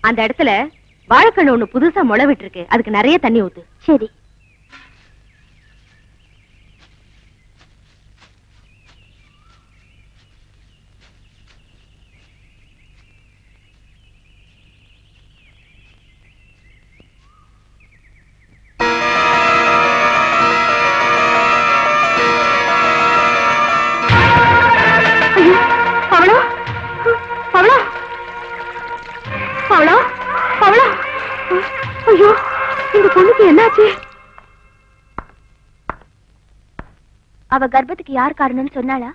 அந்த இடத்துல வாழைக்கண்ணு ஒண்ணு புதுசா முளை விட்டுருக்கு அதுக்கு நிறைய தண்ணி ஊத்து சரி ஐயோ பவளா பவளா பவளா பவளா ஐயோ இந்த பொண்ணுக்கு என்னாச்சு அவ கர்ப்பத்துக்கு யார் காரணம்னு சொன்னாளா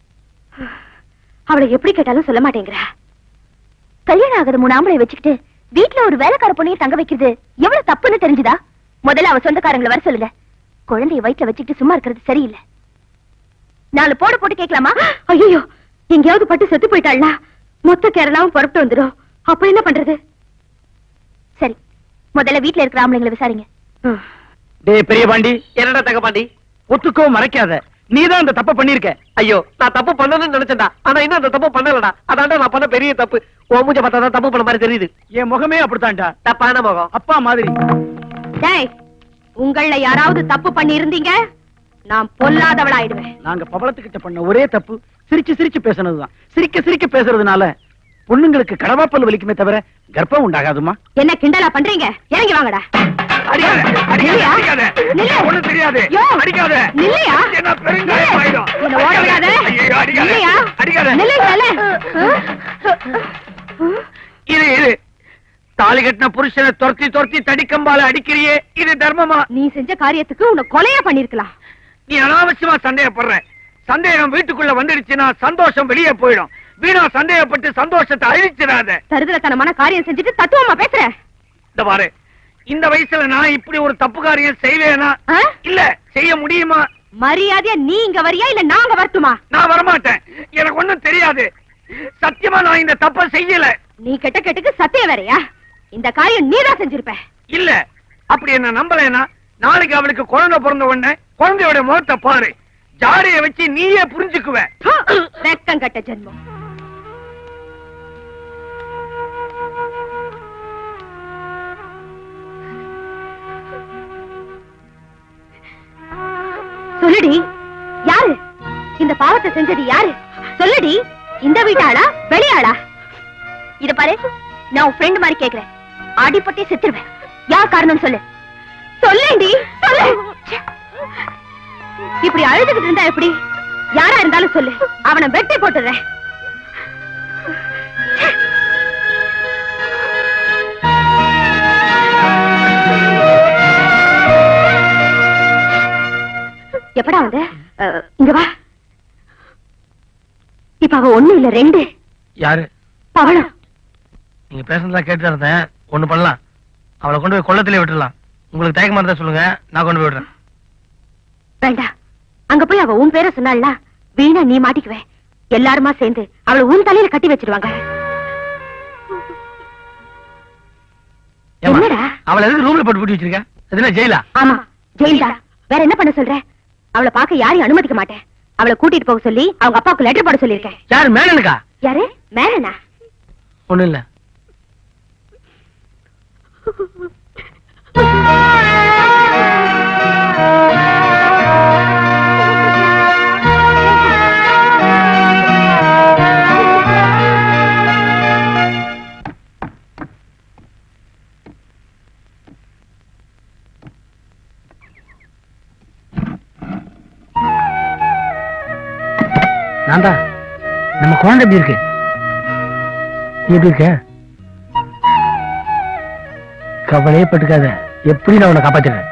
அவளை எப்படி கேட்டாலும் சொல்ல மாட்டேங்கிற கல்யாணம் ஆகாத மூணு ஆம்பளை வச்சுக்கிட்டு வீட்ல ஒரு வேலைக்கார பொண்ணைய தங்க வைக்கிறது எவ்வளவு தப்புன்னு தெரிஞ்சுதா முதல்ல அவ சொந்தக்காரங்களை வர சொல்லுங்க குழந்தைய வயிற்றுல வச்சுக்கிட்டு சும்மா இருக்கிறது சரியில்லை நாலு போடு போட்டு கேட்கலாமா ஐயோ எங்கேயாவது பட்டு செத்து போயிட்டாள்னா மொத்த கேரளாவும் புறப்பட்டு வந்துடும் அப்ப என்ன பண்றது சரி முதல்ல வீட்ல இருக்கிற ஆம்பளைங்களை விசாரிங்க ம். டேய் பெரிய பாண்டி என்னடா தங்க பாண்டி ஒத்துக்கோ மறைக்காத நீதான் அந்த தப்ப பண்ணிருக்க ஐயோ நான் தப்பு பண்ணணும்னு நினைச்சேன்டா ஆனா இன்னும் அந்த தப்பு பண்ணலடா அதான்டா நான் பண்ண பெரிய தப்பு உன் மூஞ்ச பார்த்தா தான் தப்பு பண்ண மாதிரி தெரியுது என் முகமே அப்படித்தான்டா தப்பான முகம் அப்பா மாதிரி டேய் உங்கள யாராவது தப்பு பண்ணி இருந்தீங்க நான் பொல்லாதவளாயிடுவேன் நாங்க பவளத்துக்கிட்ட பண்ண ஒரே தப்பு சிரிச்சு சிரிச்சு பேசுனதுதான் சிரிக்க சிரிக்க பேசுறதுனால பொண்ணுங்களுக்கு கடவாப்பல் வலிக்குமே தவிர கர்ப்பம் உண்டாகாதுமா என்ன கிண்டலா பண்றீங்க இறங்கி வாங்கடா அடிக்காத, அடிக்காத, நில்லையா? அடிக்காத. நில்லு. ஒண்ணும் தெரியாது. யோ, அடிக்காத. நில்லையா? என்ன பெருங்காயம் நில்லு. ஆயிடும். என்னை ஓட விடாத. ஐயையோ, அடிக்காத. நில்லையா? அடிக்காத. நில்லுங்கல்ல. இரு இரு தாலி கட்டின புருஷனை துரத்தி துரத்தி தடிக்கம்பால அடிக்கிறியே இது தர்மமா நீ செஞ்ச காரியத்துக்கு உன்னை கொலையா பண்ணிருக்கலாம் நீ அனாவசியமா சந்தேகப்படுற சந்தேகம் வீட்டுக்குள்ள வந்துடுச்சுன்னா சந்தோஷம் வெளியே போயிடும் வீணா சந்தேகப்பட்டு சந்தோஷத்தை அழிச்சிடாத தருதலத்தனமான காரியம் செஞ்சுட்டு தத்துவமா பேசுற இந்த பாரு இந்த வயசுல நான் இப்படி ஒரு தப்பு காரியம் செய்வேனா ஆ? இல்ல செய்ய முடியுமா மரியாதையா நீ இங்க வரியா இல்ல நாங்க வரட்டுமா நான் வரமாட்டேன் எனக்கு ஒண்ணும் தெரியாது சத்தியமா நான் இந்த தப்ப செய்யல நீ கெட்ட கெட்டுக்கு சத்தியம் வேறயா இந்த காரியம் நீதான் செஞ்சிருப்ப இல்ல அப்படி என்ன நம்பலைன்னா நாளைக்கு அவளுக்கு குழந்தை பிறந்த உடனே குழந்தையோட முகத்தை பாரு ஜாடைய வச்சு நீயே புரிஞ்சுக்குவ வெக்கம் கட்ட ஜென்மம் சொல்லுடி யாரு இந்த பாவத்தை செஞ்சது யாரு சொல்லுடி இந்த வீட்டாளா வெளியாளா இத பாரு நான் உன் ஃப்ரெண்ட் மாதிரி கேக்குறேன் அடிபட்டே செத்துருவேன் யார் காரணம் சொல்லு சொல்லேண்டி சொல்லு இப்படி அழுதுகிட்டு இருந்தா எப்படி யாரா இருந்தாலும் சொல்லு அவனை வெட்டி போட்டுறேன் எப்படா வந்து அஹ், இங்க வா இப்ப அவ ஒண்ணு இல்ல ரெண்டு யாரு பவளம் நீங்க பேசுனதெல்லாம் கேட்டு இருந்தேன் ஒண்ணு பண்ணலாம் அவளை கொண்டு போய் கொள்ளத்திலே விட்டுடலாம் உங்களுக்கு தயக்கமா இருந்தா சொல்லுங்க நான் கொண்டு போய் விடுறேன் வேண்டாம் அங்க போய் அவ உன் பேரை சொன்னாள்ல வீணா நீ மாட்டிக்குவே எல்லாருமா சேர்ந்து அவளை உன் தலையில கட்டி வச்சிருவாங்க ஏம்மா, என்னடா? அவளை எதுக்கு ரூம்ல போட்டு பூட்டி வச்சிருக்க அது என்ன ஜெயிலா ஆமா ஜெயில்டா வேற என்ன பண்ண சொல்ற அவளை பார்க்க யாரையும் அனுமதிக்க மாட்டேன் அவளை கூட்டிட்டு போக சொல்லி அவங்க அப்பாவுக்கு லெட்டர் போட சொல்லியிருக்கேன் யாரு மேனனுக்கா யாரு மேனனா ஒண்ணும் இல்ல நான்தா நம்ம குழந்தை எப்படி இருக்கு நீ எப்படி இருக்க கவலையே பட்டுக்காத எப்படி நான் உன்னை காப்பாத்துறேன்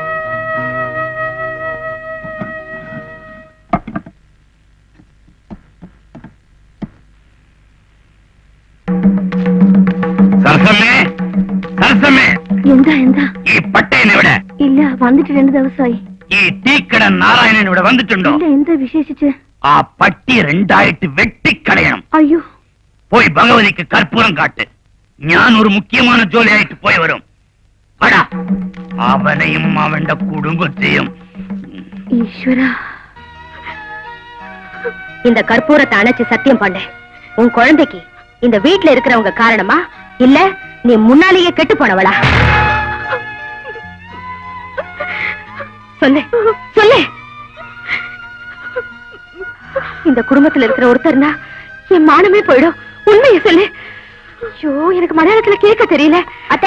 சரசமே சரசமே எந்த எந்த ಈ ಪಟ್ಟೆಯನ್ನು விட இல்ல வந்துட்டு ரெண்டு ദിവസമായി ഈ തീക്കട നാരായണൻ ഇവിടെ വന്നിട്ടുണ്ടോ എന്ത് വിശേഷിച്ച് ആ പട്ടി രണ്ടായിട്ട് വെട്ടിക്കളയണം അയ്യോ പോയി ഭഗവതിക്ക് കർപ്പൂരം കാട്ട് ഞാൻ ഒരു മുഖ്യமான ജോലിയായിട്ട് പോയി വരും വടാ അവനെയും അവന്റെ കുടുംബത്തെയും ஈஸ்வரா இந்த கற்பூரத்தை அணைச்சு சத்தியம் பண்ண உன் குழந்தைக்கு இந்த வீட்ல இருக்கிறவங்க காரணமா இல்ல நீ முன்னாலேயே கெட்டு போனவளா சொல்லு சொல்லு இந்த குடும்பத்துல இருக்கிற ஒருத்தர்னா என் மானமே போயிடும் உண்மையை சொல்லு ஐயோ எனக்கு மலையாளத்துல கேட்க தெரியல அத்தை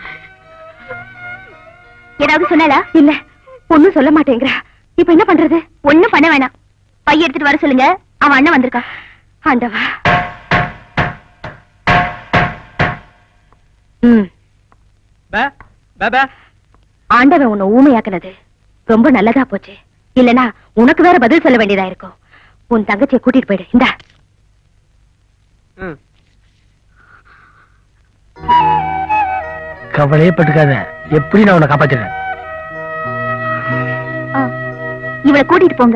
ஏதாவது சொன்னாலா இல்ல ஒண்ணும் சொல்ல மாட்டேங்கிறா இப்ப என்ன பண்றது ஒண்ணும் பண்ண வேணாம் பைய எடுத்துட்டு வர சொல்லுங்க அவன் அண்ணன் வந்திருக்கான் ஆண்டவா ம் பே, பே, பே. ஆண்டவன் உன்னை ஊமையாக்குனது ரொம்ப நல்லதா போச்சு இல்லனா உனக்கு வேற பதில் சொல்ல வேண்டியதா இருக்கும் உன் தங்கச்சியை கூட்டிட்டு போயிடு இந்தா ம். கவலையே பட்டுக்காத எப்படி நான் உன்னை காப்பாத்திடுறேன் ஆ, இவளை கூட்டிட்டு போங்க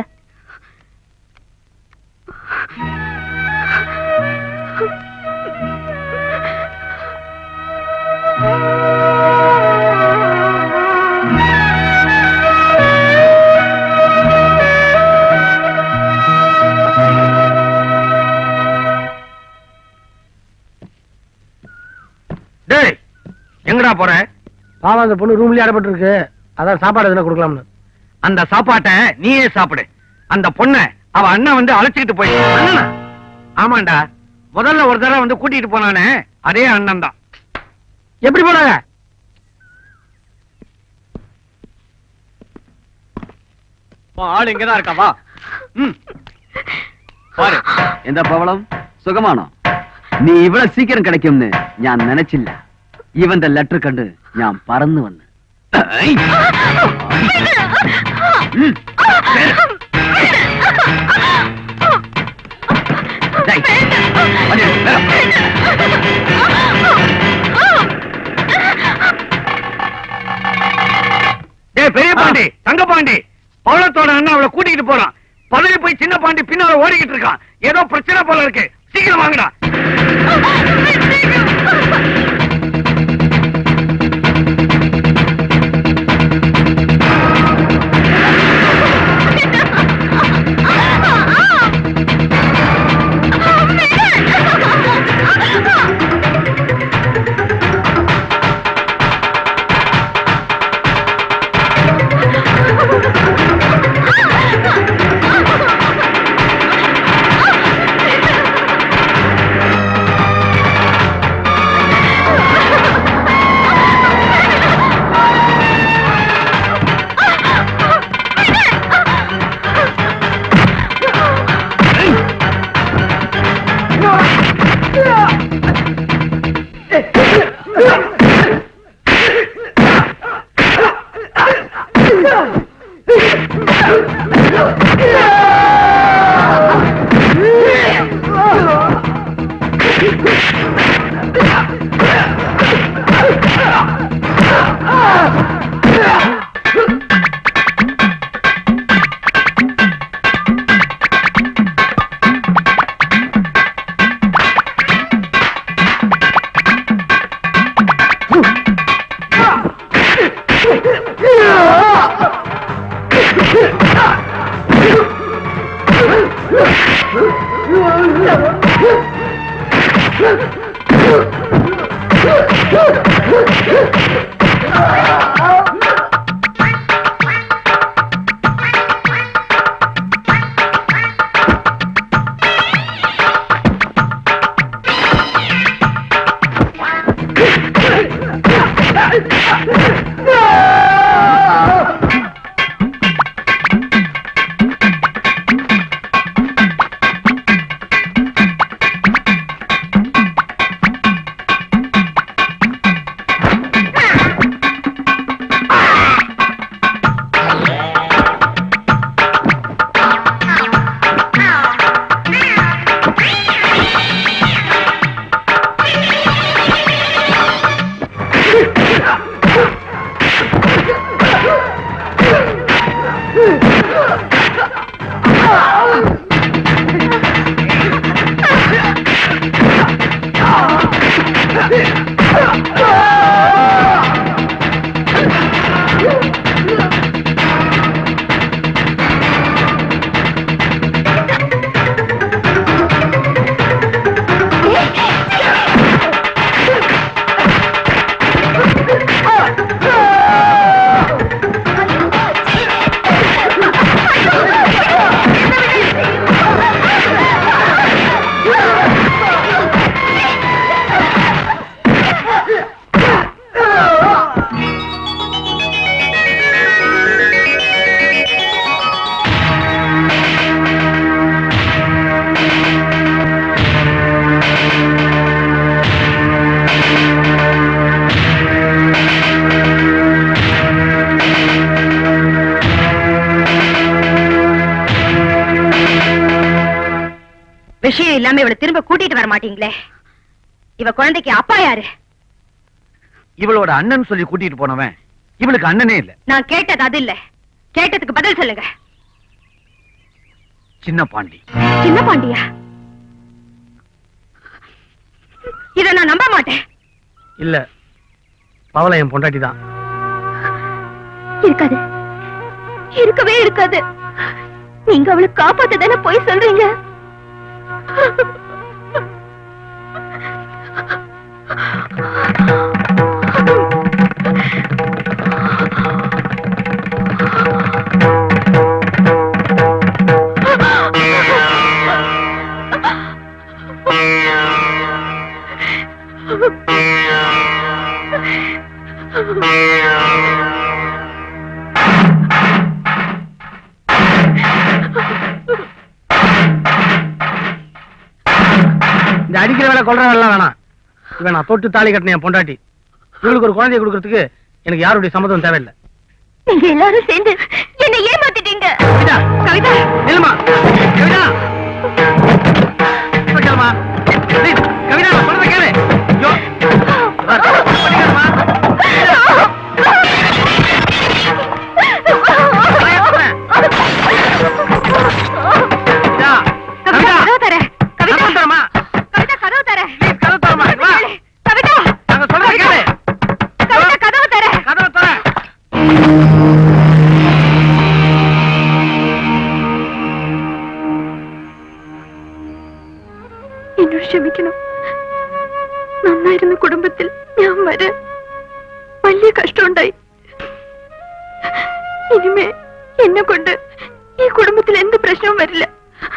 டேய் எங்கடா போற பாவம் அந்த பொண்ணு ரூம்லயே அடைப்பட்டு இருக்கு அதான் சாப்பாடு எதுனா கொடுக்கலாம்னு அந்த சாப்பாட்டை நீயே சாப்பிடு அந்த பொண்ண அவ அண்ணன் வந்து அழைச்சிக்கிட்டு போய் அண்ணனா ஆமாண்டா முதல்ல ஒரு தடவை வந்து கூட்டிட்டு போனானே அதே அண்ணன் தான் எப்படி போனாங்க உன் ஆள் இங்கதான் இருக்கா வா ம். பாரு എന്താ പവളം സുഖമാണോ നീ ഇവിടെ സീക്കിരം കിടക്കുമെന്ന് ഞാൻ നനച്ചില്ല ഇവന്റെ ലെറ്റർ കണ്ട് ഞാൻ പറന്നു വന്ന് ஐய். ம். டேய், வந்து, வேற. டேய் பெரிய பாண்டி தங்க பாண்டி பவளத்தோட அண்ணன் அவளை கூட்டிட்டு போறான் பதவி போய் சின்ன பாண்டி பின்னால ஓடிக்கிட்டு இருக்கான் ஏதோ பிரச்சனை போல இருக்கு சீக்கிரம் வாங்கடா விஷயம் இல்லாம இவளை திரும்ப கூட்டிட்டு வர மாட்டீங்களே இவ குழந்தைக்கு அப்பா யாரு இவளோட அண்ணன் சொல்லி கூட்டிட்டு போனவன் இவளுக்கு அண்ணனே இல்ல நான் கேட்டது அது இல்ல கேட்டதுக்கு பதில் சொல்லுங்க சின்ன பாண்டி சின்ன பாண்டியா இத நான் நம்ப மாட்டேன் இல்ல பவளை என் பொண்டாட்டி தான் இருக்காது இருக்கவே இருக்காது நீங்க அவளை காப்பாத்த தானே போய் சொல்றீங்க இந்த அடிக்கிற வேலை கொல்ற வேலை வேணாம் இவன் நான் தொட்டு தாலி கட்டின என் பொண்டாட்டி இவளுக்கு ஒரு குழந்தைய கொடுக்கறதுக்கு எனக்கு யாருடைய சம்மதம் தேவையில்லை நீங்க எல்லாரும் சேர்ந்து என்னை ஏமாத்திட்டீங்க கவிதா கவிதா நில்லுமா கவிதா கேளுமா ப்ளீஸ் கவிதா நான் சொல்றத கேளு ஐயோ இவர், பண்ணிக்காதம்மா. கவிதா, கவிதா கவிதா, கதவு தர கவிதா கதவு தரமா? கவிதா கதவு தர ப்ளீஸ் கதவு தரமா வா. கவிதா நாங்க சொல்றத கேளு கவிதா கதவு தர கதவை தர എന്നോട് ക്ഷമിക്കണം നന്നായിരുന്ന കുടുംബത്തിൽ ഞാൻ വരെ വലിയ കഷ്ടമുണ്ടായി ഇനിമേ എന്നെ കൊണ്ട് ഈ കുടുംബത്തിൽ എന്ത് പ്രശ്നവും വരില്ല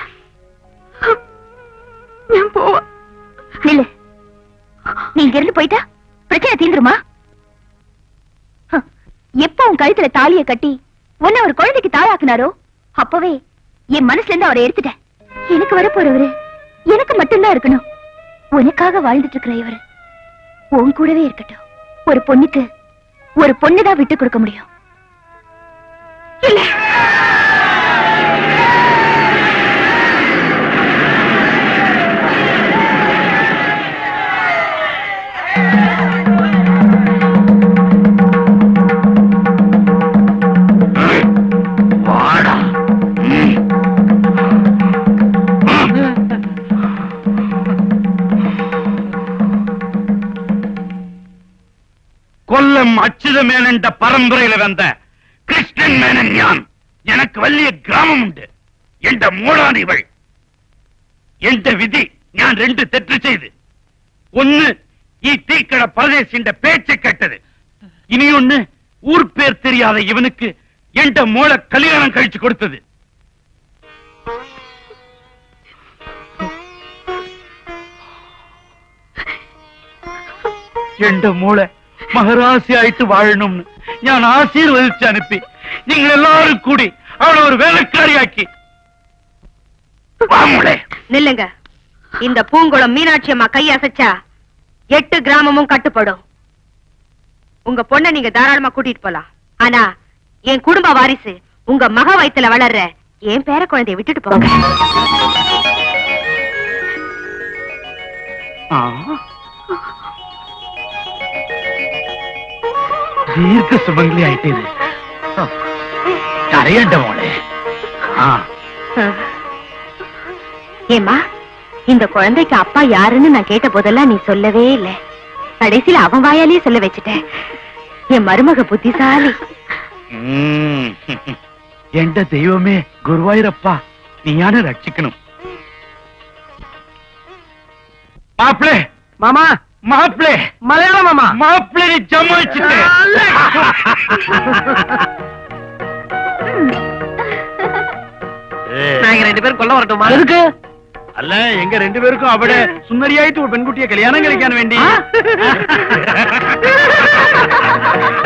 ഞാൻ പോവാ நில்லு நீ இங்க இருந்து போயிட்டா பிரச்சனை தீந்துருமா ஹம், எப்ப உன் கழுத்துல தாலிய கட்டி உன்னை ஒரு குழந்தைக்கு தாயாக்குனாரோ அப்பவே என் மனசுல இருந்து அவரை எடுத்துட்டேன் எனக்கு வர போறவரு எனக்கு மட்டும்தான் இருக்கணும் உனக்காக வாழ்ந்துட்டு இருக்கிற இவரு உன் கூடவே இருக்கட்டும் ஒரு பொண்ணுக்கு ஒரு பொண்ணுதான் விட்டு கொடுக்க முடியும் இல்ல வாடா കൊല്ലം അച്യുതമേനന്റെ പരമ്പരയിൽ വന്ന കൃഷ്ണൻ മേനൻ ഞാൻ എനിക്ക് വലിയ ഗ്രാമമുണ്ട് എന്റെ മോളാണ് ഇവൾ എന്റെ വിധി ഞാൻ രണ്ട് തെറ്റ് ചെയ്ത് ഒന്ന് ഈ തീക്കട പരദേശിന്റെ പേച്ച് കെട്ടത് ഇനിയൊന്ന് ഊർ പേർ தெரியாத இவனுக்கு എന്റെ മോളെ കല്യാണം കഴിച്ചു കൊടുത്തത് എന്റെ മോളെ മഹരാശിയായിട്ട് വാഴണമെന്ന് ഞാൻ ആശീർവദിച്ച് അനുപ്പി നിങ്ങൾ എല്ലാവരും കൂടി അവളെ ഒരു വേലക്കാരിയാക്കി വാ മോളെ நில்லுங்க இந்த பூங்குளம் மீனாட்சி அம்மா கை அசைச்சா எட்டு கிராமமும் கட்டுப்படும் உங்க பொண்ணை நீங்க தாராளமா கூட்டிட்டு போலாம் ஆனா என் குடும்ப வாரிசு உங்க மக வயித்துல வளர்ற என் பேர குழந்தைய விட்டுட்டு போங்க ആ ദീർഘ സുമംഗലിയായിട്ട് ഇത് കരയണ്ട മോളെ ആ ஏமா இந்த குழந்தைக்கு அப்பா யாருன்னு நான் கேட்ட போதெல்லாம் நீ சொல்லவே இல்ல கடைசியில அவன் வாயாலேயே சொல்ல வச்சுட்ட என் மருமக புத்திசாலி ഉം. എന്റെ ദൈവമേ ഗുരുവായൂരപ്പ നീയാണ് രക്ഷിക്കണം മാപ്പിളെ மாமா മാപ്പിളെ மலையாள மாமா മാപ്പിളെ ചമ്മച്ചിട്ട് நாங்க ரெண்டு பேரும் கொல்ல வரட்டுமா எதுக்கு അല്ല എങ്ക രണ്ടുപേർക്കും അവിടെ സുന്ദരിയായിട്ട് ഒരു പെൺകുട്ടിയെ കല്യാണം കഴിക്കാൻ വേണ്ടി